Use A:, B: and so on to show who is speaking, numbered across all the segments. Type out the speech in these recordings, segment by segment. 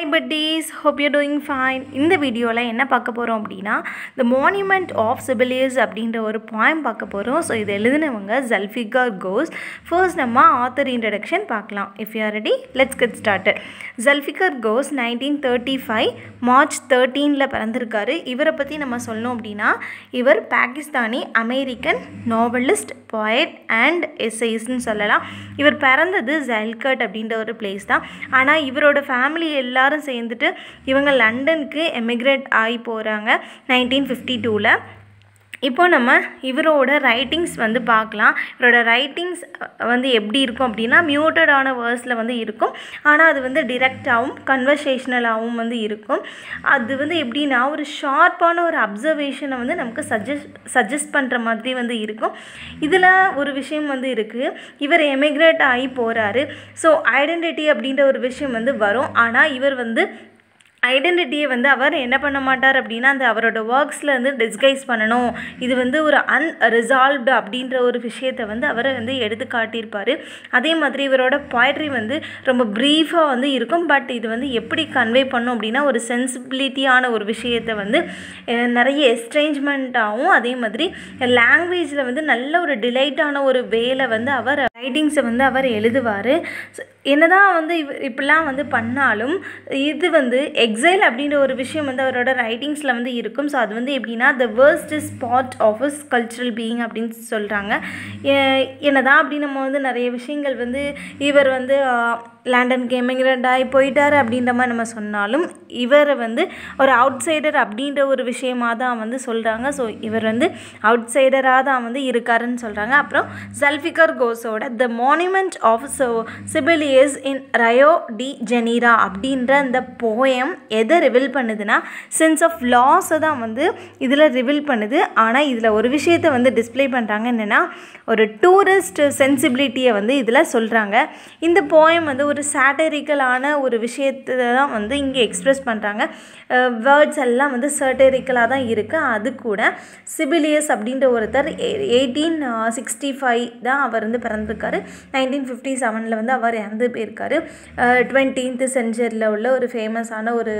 A: buddies hope you're doing fine இந்த வீடியோவில் என்ன பார்க்க போகிறோம் அப்படின்னா the monument of Sibelius அப்படின்ற ஒரு poem பார்க்க போகிறோம் ஸோ இது எழுதினவங்க ஜல்ஃபிகர் கோஸ் ஃபர்ஸ்ட் நம்ம ஆத்தர் இன்ட்ரடக்ஷன் பார்க்கலாம் if you ready let's get started Zulfikar Ghose nineteen thirty five March தேர்ட்டீனில் பிறந்திருக்காரு இவரை பற்றி நம்ம சொல்லணும் அப்படின்னா இவர் Pakistani American novelist poet and எஸ்ஐஸ்ன்னு சொல்லலாம் இவர் பிறந்தது ஜல்கட் அப்படின்ற ஒரு பிளேஸ் தான் ஆனால் இவரோட ஃபேமிலி எல்லாரும் சேர்ந்துட்டு இவங்க லண்டனுக்கு எமிக்ரேட் ஆகி போகிறாங்க நைன்டீன் ஃபிஃப்டி டூவில் இப்போ நம்ம இவரோட ரைட்டிங்ஸ் வந்து பார்க்கலாம் இவரோட ரைட்டிங்ஸ் வந்து எப்படி இருக்கும் அப்படின்னா மியூட்டடான வேர்ஸில் வந்து இருக்கும் ஆனால் அது வந்து டிரெக்டாகவும் கன்வர்சேஷ்னலாகவும் வந்து இருக்கும் அது வந்து எப்படின்னா ஒரு ஷார்ப்பான ஒரு அப்சர்வேஷனை வந்து நமக்கு சஜஸ்ட் சஜஸ்ட் பண்ணுற மாதிரி வந்து இருக்கும் இதில் ஒரு விஷயம் வந்து இருக்குது இவர் எமிக்ரேட் ஆகி போகிறாரு ஸோ ஐடென்டிட்டி அப்படின்ற ஒரு விஷயம் வந்து வரும் ஆனால் இவர் வந்து ஐடென்டிட்டியை வந்து அவர் என்ன பண்ண மாட்டார் அப்படின்னா அந்த அவரோட ஒர்க்ஸில் வந்து டிஸ்கைஸ் பண்ணணும் இது வந்து ஒரு அன்ரிசால்வ்டு அப்படின்ற ஒரு விஷயத்தை வந்து அவரை வந்து எடுத்து காட்டியிருப்பார் அதே மாதிரி இவரோட poetry வந்து ரொம்ப ப்ரீஃபாக வந்து இருக்கும் பட் இது வந்து எப்படி கன்வே பண்ணும் அப்படின்னா ஒரு சென்சிபிலிட்டியான ஒரு விஷயத்தை வந்து அஹ், நிறைய எஸ்ட்ரேஞ்ச்மெண்ட்டாகவும் அதே மாதிரி லாங்குவேஜில் வந்து நல்ல ஒரு டிலைட்டான ஒரு வேலை வந்து அவர் ரைட்டிங்ஸை வந்து அவர் எழுதுவார் என்னதான் வந்து இவ இப்படிலாம் வந்து பண்ணாலும் இது வந்து எக்ஸைல் அப்படின்ற ஒரு விஷயம் வந்து அவரோட ரைட்டிங்ஸில் வந்து இருக்கும் ஸோ அது வந்து எப்படின்னா the worst spot of is cultural being அப்படின்னு சொல்கிறாங்க என்னதான் அப்படி நம்ம வந்து நிறைய விஷயங்கள் வந்து இவர் வந்து லண்டனுக்கு எமிக்ரேட் ஆகி போயிட்டார் அப்படின்ற மாதிரி நம்ம சொன்னாலும் இவரை வந்து ஒரு அவுட் சைடர் அப்படின்ற ஒரு விஷயமாக தான் வந்து சொல்கிறாங்க ஸோ இவர் வந்து அவுட் சைடராக தான் வந்து இருக்காருன்னு சொல்கிறாங்க அப்புறம் ஜல்ஃபிகர் கோஸோட the monument of Sibelius in Rio de Janeiro அப்படின்ற அந்த போயம் எதை ரிவில் பண்ணுதுன்னா சென்ஸ் ஆஃப் லாஸை தான் வந்து இதில் ரிவில் பண்ணுது ஆனால் இதில் ஒரு விஷயத்தை வந்து டிஸ்ப்ளே பண்ணுறாங்க என்னென்னா ஒரு டூரிஸ்ட் சென்சிபிலிட்டியை வந்து இதில் சொல்கிறாங்க இந்த போயம் வந்து ஒரு சாட்டரிக்கலான ஒரு விஷயத்தை தான் வந்து இங்கே எக்ஸ்ப்ரெஸ் பண்ணுறாங்க வேர்ட்ஸ் எல்லாம் வந்து சர்டரிக்கலாக தான் இருக்குது அது கூட சிபிலியஸ் அப்படின்ற ஒருத்தர் எயிட்டீன் சிக்ஸ்டி ஃபைவ் தான் அவர் வந்து பிறந்திருக்காரு நைன்டீன் ஃபிஃப்டி செவனில் வந்து அவர் இறந்து போயிருக்காரு டுவெண்ட்டீன்த் செஞ்சுரியில் உள்ள ஒரு ஃபேமஸான ஒரு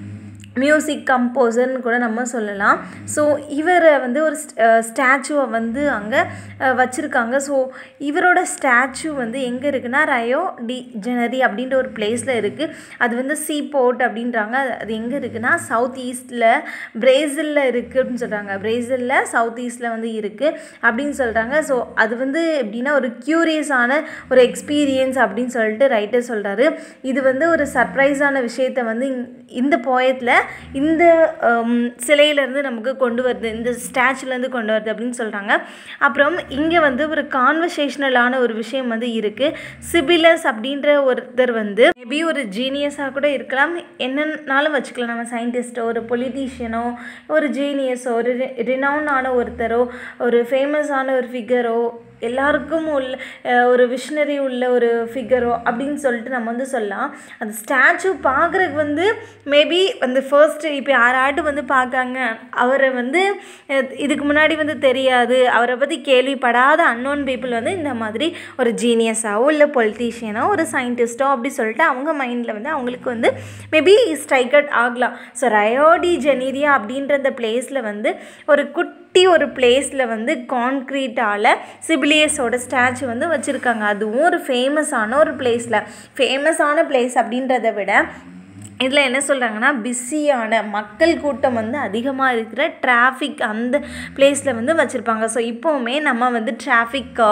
A: மியூசிக் கம்போசர்னு கூட நம்ம சொல்லலாம் ஸோ இவரை வந்து ஒரு ஸ்டாச்சுவை வந்து அங்கே வச்சுருக்காங்க ஸோ இவரோட ஸ்டாச்சு வந்து எங்கே இருக்குன்னா ரயோ டி ஜெனரி அப்படின்ற ஒரு பிளேஸில் இருக்குது அது வந்து சீ போர்ட் அப்படின்றாங்க அது எங்கே இருக்குன்னா சவுத் ஈஸ்டில் பிரேசிலில் இருக்குது அப்படின்னு சொல்கிறாங்க பிரேசிலில் சவுத் ஈஸ்டில் வந்து இருக்குது அப்படின்னு சொல்கிறாங்க ஸோ அது வந்து எப்படின்னா ஒரு க்யூரியஸான ஒரு எக்ஸ்பீரியன்ஸ் அப்படின்னு சொல்லிட்டு ரைட்டர் சொல்கிறாரு இது வந்து ஒரு சர்ப்ரைஸான விஷயத்தை வந்து இங்- இந்த போயத்தில் இந்த சிலையிலேருந்து நமக்கு கொண்டு வருது இந்த ஸ்டாச்சுலேருந்து கொண்டு வருது அப்படின்னு சொல்கிறாங்க அப்புறம் இங்கே வந்து ஒரு கான்வர்சேஷனலான ஒரு விஷயம் வந்து இருக்குது சிபிலஸ் அப்படின்ற ஒருத்தர் வந்து மேபி ஒரு ஜீனியஸாக கூட இருக்கலாம் என்னன்னாலும் வச்சுக்கலாம் நம்ம சயின்டிஸ்ட்டோ ஒரு பொலிட்டீஷியனோ ஒரு ஜீனியஸோ ஒரு ரினவுனான ஒருத்தரோ ஒரு ஃபேமஸான ஒரு ஃபிகரோ எல்லாருக்கும் உள்ள அஹ், ஒரு விஷனரி உள்ள ஒரு ஃபிகரோ அப்படின்னு சொல்லிட்டு நம்ம வந்து சொல்லலாம் அந்த ஸ்டாச்சு பார்க்குறதுக்கு வந்து மேபி வந்து ஃபர்ஸ்ட்டு இப்போ யாராட்டும் வந்து பார்க்காங்க அவரை வந்து அஹ், இதுக்கு முன்னாடி வந்து தெரியாது அவரை பற்றி கேள்விப்படாத அன்னோன் பீப்புள் வந்து இந்த மாதிரி ஒரு ஜீனியஸாவோ இல்லை பொலிட்டீஷியனோ ஒரு சயின்டிஸ்ட்டோ அப்படி சொல்லிட்டு அவங்க மைண்டில் வந்து அவங்களுக்கு வந்து மேபி ஸ்ட்ரைக்கட் ஆகலாம் ஸோ ரயோடி ஜெனீரியா அப்படின்ற அந்த பிளேஸில் வந்து ஒரு குட் குட்டி ஒரு பிளேஸில் வந்து கான்க்ரீட்டால் சிபிலியஸோட ஸ்டாச்சு வந்து வச்சுருக்காங்க அதுவும் ஒரு ஃபேமஸான ஒரு பிளேஸில் ஃபேமஸான பிளேஸ் அப்படின்றத விட இதில் என்ன சொல்கிறாங்கன்னா பிஸியான மக்கள் கூட்டம் வந்து அதிகமாக இருக்கிற டிராஃபிக் அந்த பிளேஸில் வந்து வச்சுருப்பாங்க ஸோ இப்போவுமே நம்ம வந்து டிராஃபிக்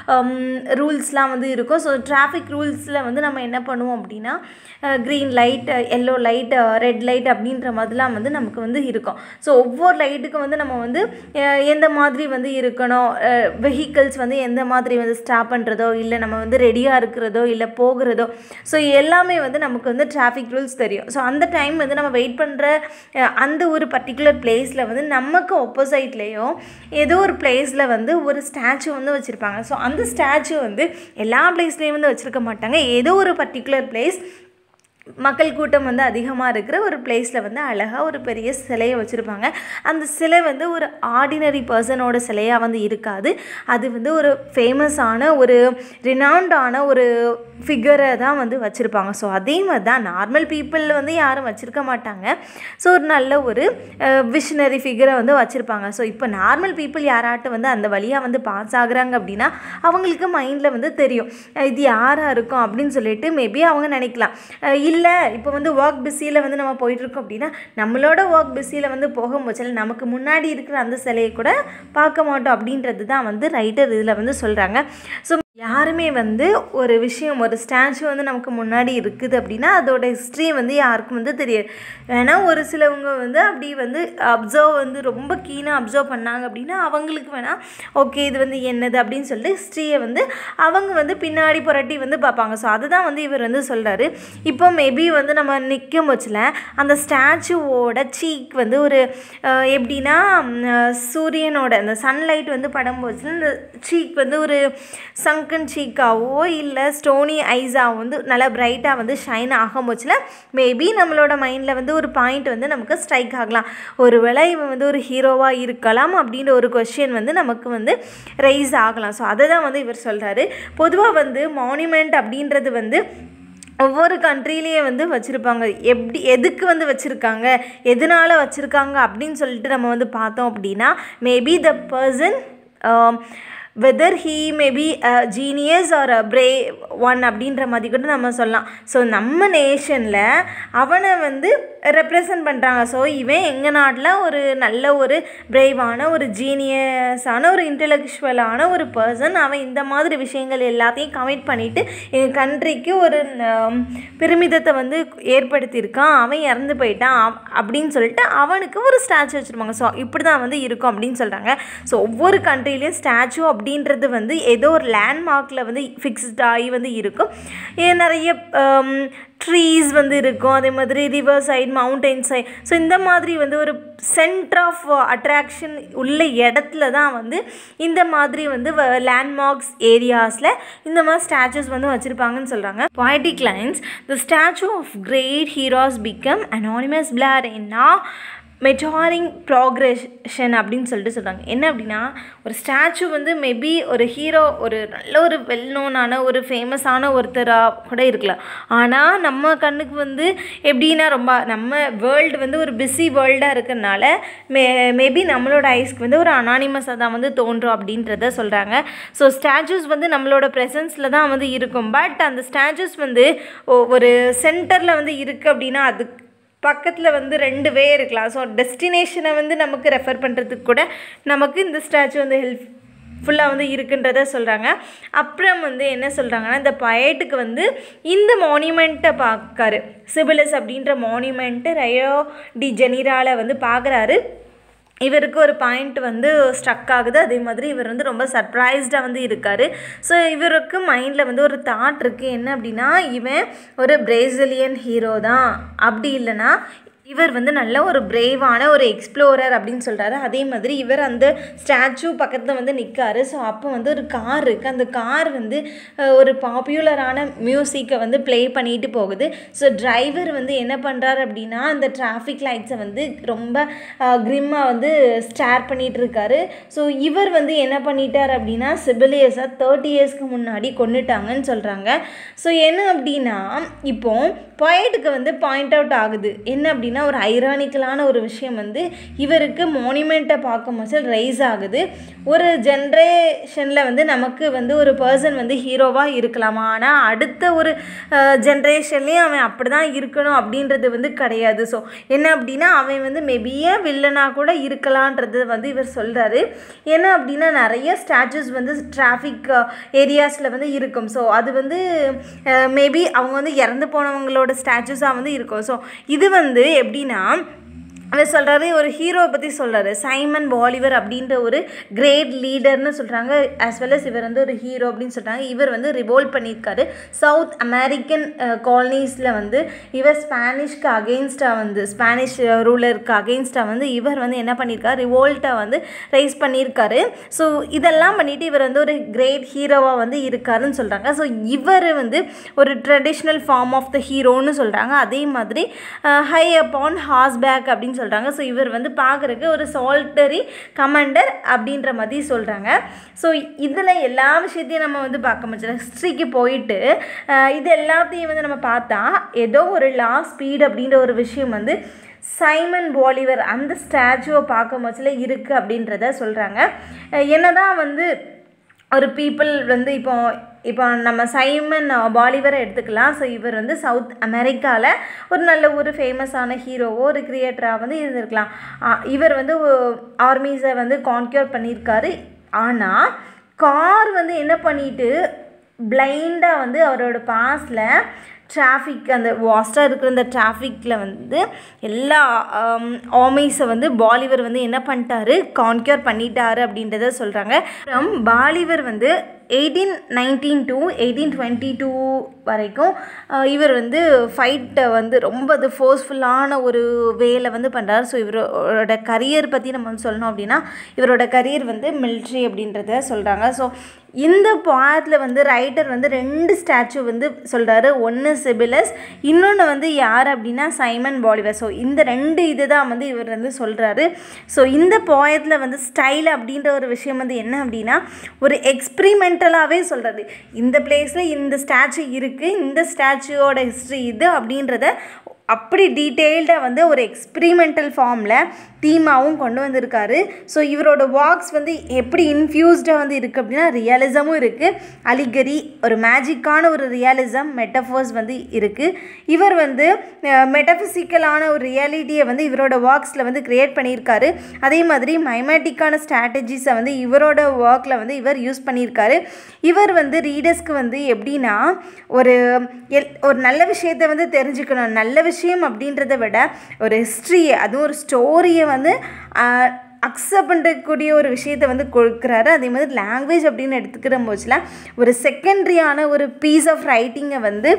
A: ரூல்ஸ்லாம் வந்து இருக்கும் ஸோ டிராஃபிக் ரூல்ஸில் வந்து நம்ம என்ன பண்ணுவோம் அப்படின்னா green light yellow light red light அப்படின்ற மாதிரிலாம் வந்து நமக்கு வந்து இருக்கும் ஸோ ஒவ்வொரு லைட்டுக்கும் வந்து நம்ம வந்து அஹ், எந்த மாதிரி வந்து இருக்கணும் வெஹிக்கிள்ஸ் வந்து எந்த மாதிரி வந்து ஸ்டாப் பண்ணுறதோ இல்லை நம்ம வந்து ரெடியாக இருக்கிறதோ இல்லை போகிறதோ ஸோ எல்லாமே வந்து நமக்கு வந்து டிராஃபிக் ரூல்ஸ் தெரியும் ஸோ அந்த டைம் வந்து நம்ம வெயிட் பண்ணுற அந்த ஒரு பர்டிகுலர் பிளேஸில் வந்து நமக்கு ஒப்போசைட்லேயோ ஏதோ ஒரு பிளேஸில் வந்து ஒரு ஸ்டாச்சு வந்து வச்சுருப்பாங்க ஸோ அந்த ஸ்டாச்சு வந்து எல்லா பிளேஸ்லேயும் வந்து வச்சுருக்க மாட்டாங்க ஏதோ ஒரு பர்டிகுலர் பிளேஸ் மக்கள் கூட்டம் வந்து அதிகமாக இருக்கிற ஒரு பிளேஸில் வந்து அழகாக ஒரு பெரிய சிலையை வச்சுருப்பாங்க அந்த சிலை வந்து ஒரு ஆர்டினரி பர்சனோட சிலையாக வந்து இருக்காது அது வந்து ஒரு ஃபேமஸான ஒரு ரினவுண்டான ஒரு ஃபிகரை தான் வந்து வச்சுருப்பாங்க ஸோ அதே மாதிரி தான் நார்மல் பீப்புள் வந்து யாரும் வச்சுருக்க மாட்டாங்க ஸோ ஒரு நல்ல ஒரு விஷனரி ஃபிகரை வந்து வச்சுருப்பாங்க ஸோ இப்போ நார்மல் பீப்புள் யாராட்டும் வந்து அந்த வழியாக வந்து பாஸ் ஆகுறாங்க அப்படின்னா அவங்களுக்கு மைண்டில் வந்து தெரியும் அஹ் இது யாராக இருக்கும் அப்படின்னு சொல்லிட்டு மேபி அவங்க நினைக்கலாம் அஹ் இல்லை இப்போ வந்து ஒர்க் பிஸியில் வந்து நம்ம போயிட்டுருக்கோம் அப்படின்னா நம்மளோட ஒர்க் பிஸியில் வந்து போகும்போது நமக்கு முன்னாடி இருக்கிற அந்த சிலையை கூட பார்க்க மாட்டோம் அப்படின்றது தான் வந்து ரைட்டர் இதில் வந்து சொல்கிறாங்க ஸோ யாருமே வந்து ஒரு விஷயம் ஒரு ஸ்டாச்சு வந்து நமக்கு முன்னாடி இருக்குது அப்படின்னா அதோட ஹிஸ்ட்ரி வந்து யாருக்கும் வந்து தெரியாது ஏன்னா ஒரு சிலவங்க வந்து அப்படி வந்து அப்சர்வ் வந்து ரொம்ப கீனாக அப்சர்வ் பண்ணாங்க அப்படின்னா அவங்களுக்கு வேணால் ஓகே இது வந்து என்னது அப்படின்னு சொல்லிட்டு ஹிஸ்ட்ரியை வந்து அவங்க வந்து பின்னாடி புரட்டி வந்து பார்ப்பாங்க ஸோ அதுதான் வந்து இவர் வந்து சொல்கிறாரு இப்போ மேபி வந்து நம்ம நிற்கும் போச்சில் அந்த ஸ்டாச்சுவோட சீக் வந்து ஒரு அஹ், எப்படின்னா ம், அஹ், சூரியனோட அந்த சன்லைட் வந்து படும்போது இந்த சீக் வந்து ஒரு சங்கன் சீக்காவோ இல்லை ஸ்டோனி ஐஸாவோ வந்து நல்லா பிரைட்டாக வந்து ஷைன் ஆகும்போச்சில் மேபி நம்மளோட மைண்டில் வந்து ஒரு பாயிண்ட் வந்து நமக்கு ஸ்ட்ரைக் ஆகலாம் ஒருவேளை இவன் வந்து ஒரு ஹீரோவாக இருக்கலாம் அப்படின்ற ஒரு கொஷின் வந்து நமக்கு வந்து ரைஸ் ஆகலாம் ஸோ அதை தான் வந்து இவர் சொல்கிறாரு பொதுவாக வந்து மானுமெண்ட் அப்படின்றது வந்து ஒவ்வொரு கண்ட்ரிலேயே வந்து வச்சுருப்பாங்க எப்படி எதுக்கு வந்து வச்சுருக்காங்க எதனால் வச்சுருக்காங்க அப்படின்னு சொல்லிட்டு நம்ம வந்து பார்த்தோம் அப்படின்னா maybe the person whether he maybe genius or brave one அப்படின்ற மாதிரி கூட நம்ம சொல்லலாம் ஸோ நம்ம நேஷனில் அவனை வந்து ரெப்ரசன்ட் பண்ணுறாங்க ஸோ இவன் எங்கள் நாட்டில் ஒரு நல்ல ஒரு பிரேவான ஒரு ஜீனியஸான ஒரு இன்டெலெக்சுவலான ஒரு பர்சன் அவன் இந்த மாதிரி விஷயங்கள் எல்லாத்தையும் கமிட் பண்ணிவிட்டு எங்கள் கண்ட்ரிக்கு ஒரு ஆம், பெருமிதத்தை வந்து ஏற்படுத்தியிருக்கான் அவன் இறந்து போயிட்டான் அவ- அப்படின்னு சொல்லிட்டு அவனுக்கு ஒரு ஸ்டாச்சு வச்சுருப்பாங்க ஸோ இப்படி தான் வந்து இருக்கும் அப்படின்னு சொல்கிறாங்க ஸோ ஒவ்வொரு கண்ட்ரிலையும் ஸ்டாச்சு அப்படின்றது வந்து ஏதோ ஒரு லேண்ட்மார்க்கில் வந்து ஃபிக்ஸ்ட் ஆகி வந்து இருக்கும் ஏ, நிறைய ட்ரீஸ் வந்து இருக்கும் அதே மாதிரி river side mountain side so இந்த மாதிரி வந்து ஒரு சென்டர் ஆஃப் அட்ராக்ஷன் உள்ள இடத்துல தான் வந்து இந்த மாதிரி வந்து லேண்ட்மார்க்ஸ் ஏரியாஸில் இந்த மாதிரி ஸ்டாச்சுஸ் வந்து வச்சுருப்பாங்கன்னு சொல்கிறாங்க poetic lines the statue of great heroes become anonymous blur in now மெட்டாரிங் ப்ராக்ரெஷன் அப்படின்னு சொல்லிட்டு சொல்கிறாங்க என்ன அப்படின்னா ஒரு ஸ்டாச்சு வந்து மேபி ஒரு ஹீரோ ஒரு நல்ல ஒரு வெல் நோனான ஒரு ஃபேமஸான ஒருத்தராக கூட இருக்கலாம் ஆனால் நம்ம கண்ணுக்கு வந்து எப்படின்னா ரொம்ப நம்ம வேர்ல்டு வந்து ஒரு பிஸி வேர்ல்டாக இருக்கிறனால மே மேபி நம்மளோட ஐஸ்க்கு வந்து ஒரு அனானிமஸாக தான் வந்து தோன்றும் அப்படின்றத சொல்கிறாங்க ஸோ ஸ்டாச்சூஸ் வந்து நம்மளோட ப்ரெசன்ஸில் தான் வந்து இருக்கும் பட் அந்த ஸ்டாச்சூஸ் வந்து ஒ- ஒரு சென்டரில் வந்து இருக்குது அப்படின்னா அது பக்கத்தில் வந்து ரெண்டு வே இருக்கலாம் ஸோ டெஸ்டினேஷனை வந்து நமக்கு ரெஃபர் பண்ணுறதுக்கு கூட நமக்கு இந்த ஸ்டாச்சு வந்து ஹெல்ப் ஃபுல்லாக வந்து இருக்குன்றத சொல்கிறாங்க அப்புறம் வந்து என்ன சொல்கிறாங்கன்னா இந்த பயட்டுக்கு வந்து இந்த மானுமெண்ட்டை பார்க்காரு சிபிலிஸ் அப்படின்ற மானுமெண்ட்டு ரயோ டி ஜெனிரால வந்து பார்க்குறாரு இவருக்கு ஒரு பாயிண்ட் வந்து ஸ்ட்ரக் ஆகுது அதே மாதிரி இவர் வந்து ரொம்ப சர்ப்ரைஸ்டாக வந்து இருக்கார் ஸோ இவருக்கு மைண்டில் வந்து ஒரு தாட் இருக்குது என்ன அப்படின்னா இவன் ஒரு பிரேசிலியன் ஹீரோ தான் அப்படி இல்லைன்னா இவர் வந்து நல்ல ஒரு பிரேவான ஒரு எக்ஸ்ப்ளோரர் அப்படின்னு சொல்கிறாரு அதே மாதிரி இவர் அந்த ஸ்டாச்சு பக்கத்தில் வந்து நிற்காரு ஸோ அப்போ வந்து ஒரு கார் இருக்குது அந்த கார் வந்து அஹ், ஒரு பாப்புலரான மியூசிக்கை வந்து ப்ளே பண்ணிட்டு போகுது ஸோ டிரைவர் வந்து என்ன பண்ணுறாரு அப்படின்னா அந்த டிராஃபிக் லைட்ஸை வந்து ரொம்ப க்ரிம்மாக வந்து ஸ்டார் பண்ணிட்டு இருக்காரு ஸோ இவர் வந்து என்ன பண்ணிட்டார் அப்படின்னா சிபிலியஸை தேர்ட்டி இயர்ஸ்க்கு முன்னாடி கொண்டுட்டாங்கன்னு சொல்கிறாங்க ஸோ என்ன அப்படின்னா இப்போ பாயிண்ட்டுக்கு வந்து பாயிண்ட் அவுட் ஆகுது என்ன அப்படின்னா ஒரு ஐரானிக்கலான ஒரு விஷயம் வந்து இவருக்கு மானுமெண்ட்டை பார்க்கும்போது ரைஸ் ஆகுது ஒரு ஜென்ரேஷனில் வந்து நமக்கு வந்து ஒரு பர்சன் வந்து ஹீரோவாக இருக்கலாமா ஆனால் அடுத்த ஒரு ஜென்ரேஷன்லேயும் அவன் அப்படி தான் இருக்கணும் அப்படின்றது வந்து கிடையாது ஸோ என்ன அப்படின்னா அவன் வந்து மேபியே வில்லனாக கூட இருக்கலான்றது வந்து இவர் சொல்கிறாரு என்ன அப்படின்னா நிறைய ஸ்டாச்சுஸ் வந்து டிராஃபிக் ஏரியாஸில் வந்து இருக்கும் ஸோ அது வந்து மேபி அவங்க வந்து இறந்து போனவங்களோட ஸ்டாச்சுஸாக வந்து இருக்கும் ஸோ இது வந்து எப்படின்னா அவர் சொல்கிறாரு ஒரு ஹீரோவை பற்றி சொல்கிறாரு சைமன் பாலிவர் அப்படின்ற ஒரு கிரேட் லீடர்னு சொல்கிறாங்க ஆஸ் வெல் அஸ் இவர் வந்து ஒரு ஹீரோ அப்படின்னு சொல்கிறாங்க இவர் வந்து ரிவோல்ட் பண்ணியிருக்காரு சவுத் அமெரிக்கன் காலனிஸில் வந்து இவர் ஸ்பானிஷ்க்கு அகெயின்ஸ்டாக வந்து ஸ்பானிஷ் ரூலருக்கு அகெயின்ஸ்டாக வந்து இவர் வந்து என்ன பண்ணியிருக்காரு ரிவோல்ட்டை வந்து ரைஸ் பண்ணியிருக்காரு ஸோ இதெல்லாம் பண்ணிவிட்டு இவர் வந்து ஒரு கிரேட் ஹீரோவாக வந்து இருக்காருன்னு சொல்கிறாங்க ஸோ இவர் வந்து ஒரு ட்ரெடிஷ்னல் ஃபார்ம் ஆஃப் த ஹீரோன்னு சொல்கிறாங்க அதே மாதிரி ஹை அப்பான் ஹார்ஸ்பேக் அப்படின்னு சொல்கிறாங்க ஸோ இவர் வந்து பார்க்குறக்கு ஒரு சால்டரி கமாண்டர் அப்படின்ற மாதிரி சொல்கிறாங்க ஸோ இதில் எல்லா விஷயத்தையும் நம்ம வந்து பார்க்க முடியல ஹிஸ்ட்ரிக்கு போயிட்டு அஹ், இது எல்லாத்தையும் வந்து நம்ம பார்த்தா ஏதோ ஒரு லா ஸ்பீட் அப்படின்ற ஒரு விஷயம் வந்து சைமன் பாலிவர் அந்த ஸ்டாச்சுவை பார்க்கும் பட்சத்தில் இருக்குது அப்படின்றத சொல்கிறாங்க என்னதான் வந்து ஒரு பீப்புள் வந்து இப்போ இப்போ நம்ம சைமன் பாலிவரை எடுத்துக்கலாம் ஸோ இவர் வந்து சவுத் அமெரிக்காவில் ஒரு நல்ல ஒரு ஃபேமஸான ஹீரோவோ ஒரு கிரியேட்டராக வந்து இருந்திருக்கலாம் ஆ, இவர் வந்து ஆர்மிஸை வந்து கான்க்யூர் பண்ணியிருக்காரு ஆனால் கார் வந்து என்ன பண்ணிட்டு பிளைண்டாக வந்து அவரோட பாஸில் டிராஃபிக் அந்த வாஸ்ட்டாக இருக்கிற அந்த டிராஃபிக்கில் வந்து எல்லா ஆர்மிஸை வந்து பாலிவர் வந்து என்ன பண்ணிட்டாரு கான்க்யூர் பண்ணிட்டாரு அப்படின்றத சொல்கிறாங்க அப்புறம் பாலிவர் வந்து eighteen nineteen to eighteen twenty two வரைக்கும் அஹ், இவர் வந்து ஃபைட்டை வந்து ரொம்ப அது ஃபோர்ஸ்ஃபுல்லான ஒரு வேலை வந்து பண்ணுறாரு ஸோ இவரோட கரியர் பற்றி நம்ம வந்து சொல்லணும் அப்படின்னா இவரோட கரியர் வந்து மிலிட்ரி அப்படின்றத சொல்கிறாங்க ஸோ இந்த பாத்தில் வந்து ரைட்டர் வந்து ரெண்டு ஸ்டாச்சு வந்து சொல்கிறாரு ஒன்று சிபிலஸ் இன்னொன்று வந்து யார் அப்படின்னா சைமன் பாலிவர் ஸோ இந்த ரெண்டு இது தான் வந்து இவர் வந்து சொல்கிறாரு ஸோ இந்த போயத்தில் வந்து ஸ்டைல் அப்படின்ற ஒரு விஷயம் வந்து என்ன அப்படின்னா ஒரு எக்ஸ்பிரிமெண்டலாகவே சொல்கிறது இந்த பிளேஸில் இந்த ஸ்டாச்சு இருக்குது இந்த ஸ்டாச்சுவோட ஹிஸ்ட்ரி இது அப்படின்றத அப்படி டீட்டெயில்டாக வந்து ஒரு எக்ஸ்பிரிமெண்டல் ஃபார்மில் தீமாவும் கொண்டு வந்திருக்காரு ஸோ இவரோட வாக்ஸ் வந்து எப்படி இன்ஃப்யூஸ்டாக வந்து இருக்குது அப்படின்னா ரியலிசமும் இருக்குது அலிகரி ஒரு மேஜிக்கான ஒரு ரியலிசம் மெட்டஃபோர்ஸ் வந்து இருக்குது இவர் வந்து மெட்டஃபிசிக்கலான ஒரு ரியாலிட்டியை வந்து இவரோட வாக்ஸில் வந்து க்ரியேட் பண்ணியிருக்காரு அதே மாதிரி மைமேட்டிக்கான ஸ்ட்ராட்டஜிஸை வந்து இவரோட ஒர்க்கில் வந்து இவர் யூஸ் பண்ணியிருக்காரு இவர் வந்து ரீடர்ஸ்க்கு வந்து எப்படின்னா ஒரு எல் ஒரு நல்ல விஷயத்தை வந்து தெரிஞ்சுக்கணும் நல்ல விஷயம் அப்படின்றத விட ஒரு ஹிஸ்ட்ரியை அதுவும் ஒரு ஸ்டோரியை வந்து அக்செப்ட் பண்ணுறக்கூடிய ஒரு விஷயத்தை வந்து கொடுக்குறாரு அதே மாதிரி லாங்குவேஜ் அப்படின்னு எடுத்துக்கிற போச்சில் ஒரு செகண்ட்ரியான ஒரு பீஸ் ஆஃப் ரைட்டிங்கை வந்து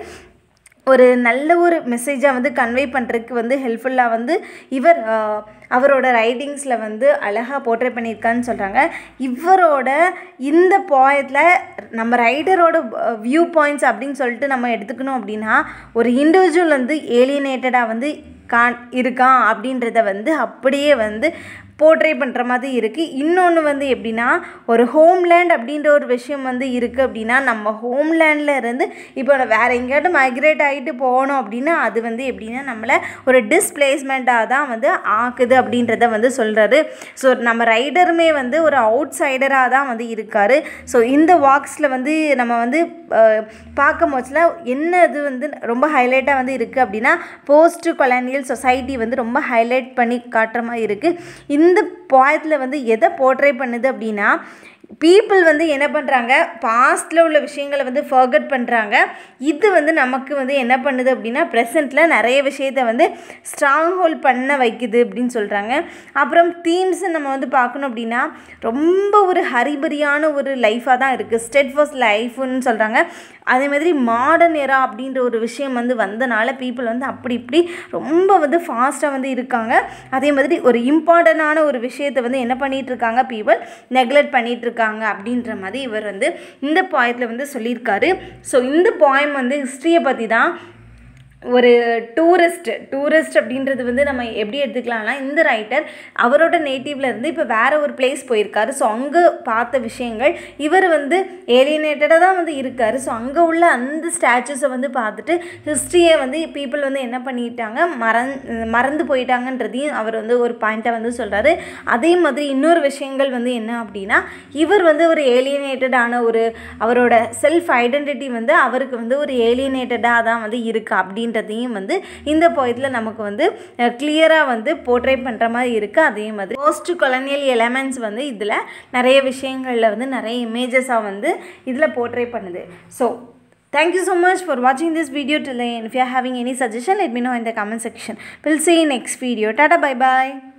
A: ஒரு நல்ல ஒரு மெசேஜாக வந்து கன்வே பண்ணுறதுக்கு வந்து ஹெல்ப்ஃபுல்லாக வந்து இவர் அஹ், அவரோட ரைட்டிங்ஸில் வந்து அழகாக போர்ட்ரே பண்ணியிருக்கான்னு சொல்கிறாங்க இவரோட இந்த பாயத்தில் நம்ம ரைட்டரோட வியூ பாயிண்ட்ஸ் அப்படின்னு சொல்லிட்டு நம்ம எடுத்துக்கணும் அப்படின்னா ஒரு இண்டிவிஜுவல் வந்து ஏலியனேட்டடாக வந்து கான் இருக்கான் அப்படின்றத வந்து அப்படியே வந்து போர்ட்ரே பண்ணுற மாதிரி இருக்குது இன்னொன்று வந்து எப்படின்னா ஒரு ஹோம்லேண்ட் அப்படின்ற ஒரு விஷயம் வந்து இருக்குது அப்படின்னா நம்ம ஹோம்லேண்டில் இருந்து இப்போ வேறு எங்கேயாட்டும் மைக்ரேட் ஆகிட்டு போகணும் அப்படின்னா அது வந்து எப்படின்னா நம்மளை ஒரு டிஸ்பிளேஸ்மெண்ட்டாக தான் வந்து ஆக்குது அப்படின்றத வந்து சொல்கிறாரு ஸோ நம்ம ரைடருமே வந்து ஒரு அவுட் சைடராக தான் வந்து இருக்கார் ஸோ இந்த வாக்ஸில் வந்து நம்ம வந்து அஹ், பார்க்கும் போச்சில் என்ன இது வந்து ரொம்ப ஹைலைட்டாக வந்து இருக்குது அப்படின்னா போஸ்ட் கொலானியல் சொசைட்டி வந்து ரொம்ப ஹைலைட் பண்ணி காட்டுற மாதிரி இருக்குது இந்த பாயத்தில் வந்து எதை போர்ட்ரே பண்ணுது அப்படின்னா பீப்புள் வந்து என்ன பண்ணுறாங்க பாஸ்டில் உள்ள விஷயங்களை வந்து ஃபர்கட் பண்ணுறாங்க இது வந்து நமக்கு வந்து என்ன பண்ணுது அப்படின்னா ப்ரெசண்ட்டில் நிறைய விஷயத்தை வந்து ஸ்ட்ராங் ஹோல்ட் பண்ண வைக்குது அப்படின்னு சொல்கிறாங்க அப்புறம் தீம்ஸ் நம்ம வந்து பார்க்கணும் அப்படின்னா ரொம்ப ஒரு ஹரிபரியான ஒரு லைஃபாக தான் இருக்குது ஸ்டெட் ஃபர்ஸ்ட் லைஃப்னு சொல்கிறாங்க அதே மாதிரி மாடர்ன் எரா அப்படின்ற ஒரு விஷயம் வந்து வந்தனால பீப்புள் வந்து அப்படி இப்படி ரொம்ப வந்து ஃபாஸ்ட்டாக வந்து இருக்காங்க அதே மாதிரி ஒரு இம்பார்ட்டண்டான ஒரு விஷயத்தை வந்து என்ன பண்ணிட்டு இருக்காங்க பீப்புள் நெக்லெக்ட் பண்ணிட்டு இருக்காங்க அப்படின்ற மாதிரி இவர் வந்து இந்த பாயத்தில் வந்து சொல்லியிருக்காரு ஸோ இந்த பாயம் வந்து ஹிஸ்ட்ரியை பற்றி தான் ஒரு டூரிஸ்ட் டூரிஸ்ட் அப்படின்றது வந்து நம்ம எப்படி எடுத்துக்கலாம்னா இந்த ரைட்டர் அவரோட நேட்டிவ்ல இருந்து இப்போ வேற ஒரு பிளேஸ் போயிருக்காரு ஸோ அங்கே பார்த்த விஷயங்கள் இவர் வந்து ஏலியனேட்டடாக தான் வந்து இருக்காரு ஸோ அங்கே உள்ள அந்த ஸ்டாச்சுஸை வந்து பார்த்துட்டு ஹிஸ்ட்ரியை வந்து பீப்புள் வந்து என்ன பண்ணிட்டாங்க மறந் மறந்து போயிட்டாங்கன்றதையும் அவர் வந்து ஒரு பாயிண்ட்டை வந்து சொல்கிறாரு அதே மாதிரி இன்னொரு விஷயங்கள் வந்து என்ன அப்படின்னா இவர் வந்து ஒரு ஏலியனேட்டடான ஒரு அவரோட செல்ஃப் ஐடென்டிட்டி வந்து அவருக்கு வந்து ஒரு ஏலியனேட்டடாக தான் வந்து இருக்கு அப்படின்றதையும் வந்து இந்த போயத்தில் நமக்கு வந்து கிளியராக வந்து போர்ட்ரே பண்ணுற மாதிரி இருக்குது அதே மாதிரி போஸ்ட் கொலனியல் எலமெண்ட்ஸ் வந்து இதில் நிறைய விஷயங்களில் வந்து நிறைய இமேஜஸாக வந்து இதில் போர்ட்ரே பண்ணுது so Thank you so much for watching this video till the end. If you are having any suggestion, let me know in the comment section. We'll see you next video. Tata bye bye.